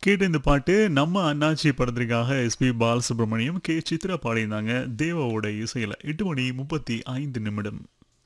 கேட்ட இந்த பாட்டு நம்ம அண்ணாச்சி படத்திற்காக எஸ்பி பாலசுப்ரமணியம் கே சித்ரா பாடியிருந்தாங்க தேவாவோட இசையில எட்டு மணி முப்பத்தி ஐந்து நிமிடம்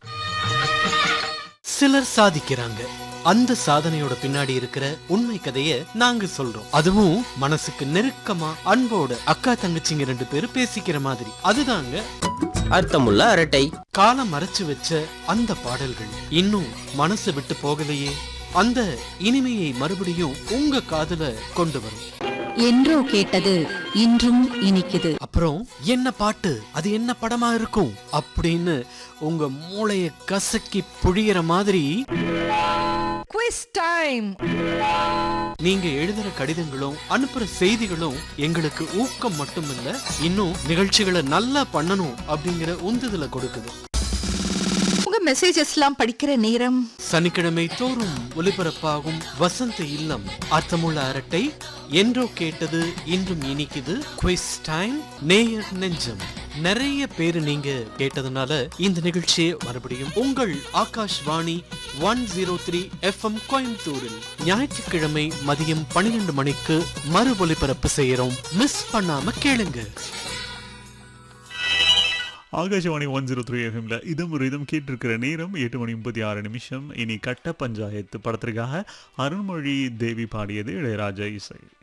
சிலர் சாதிக்கிறாங்க அந்த சாதனையோட பின்னாடி இருக்கிற உண்மை கதைய நாங்க சொல்றோம் அதுவும் மனசுக்கு நெருக்கமா அன்போட அக்கா தங்கச்சிங்க ரெண்டு பேரும் பேசிக்கிற மாதிரி அதுதாங்க அர்த்தமுள்ள அரட்டை காலம் மறைச்சு வச்ச அந்த பாடல்கள் இன்னும் மனசு விட்டு போகலையே அந்த இனிமையை மறுபடியும் உங்க காதுல கொண்டு வரும் என்றோ கேட்டது இன்றும் இனிக்குது அப்புறம் என்ன பாட்டு அது என்ன படமா இருக்கும் அப்படின்னு உங்க மூளைய கசக்கி புழியிற மாதிரி குவிஸ் டைம் நீங்க எழுதுற கடிதங்களும் அனுப்புற செய்திகளும் எங்களுக்கு ஊக்கம் மட்டுமில்ல இன்னும் நிகழ்ச்சிகளை நல்லா பண்ணணும் அப்படிங்கிற உந்துதலை கொடுக்குது உங்க மெசேஜஸ்லாம் படிக்கிற நேரம் சனிக்கிழமை தோறும் ஒலிபரப்பாகும் வசந்த இல்லம் அர்த்தமுள்ள அரட்டை என்றோ கேட்டது இன்றும் இனிக்குது குவிஸ் டைம் நேயர் நெஞ்சம் நிறைய பேரு நீங்க கேட்டதுனால இந்த நிகழ்ச்சியை மறுபடியும் உங்கள் Akashvani one zero three FM கோயம்புத்தூரில் ஞாயிற்றுக்கிழமை மதியம் பன்னிரெண்டு மணிக்கு மறு ஒலிபரப்பு செய்யறோம் மிஸ் பண்ணாம கேளுங்க ஆகாஷவாணி ஒன் ஜீரோ த்ரீ எஃப்எம்ல இதம் ஒரு இதம் கேட்டிருக்கிற நேரம் எட்டு மணி முப்பத்தி ஆறு நிமிஷம் இனி கட்ட பஞ்சாயத்து படத்திற்காக அருண்மொழி தேவி பாடியது இளையராஜா இசை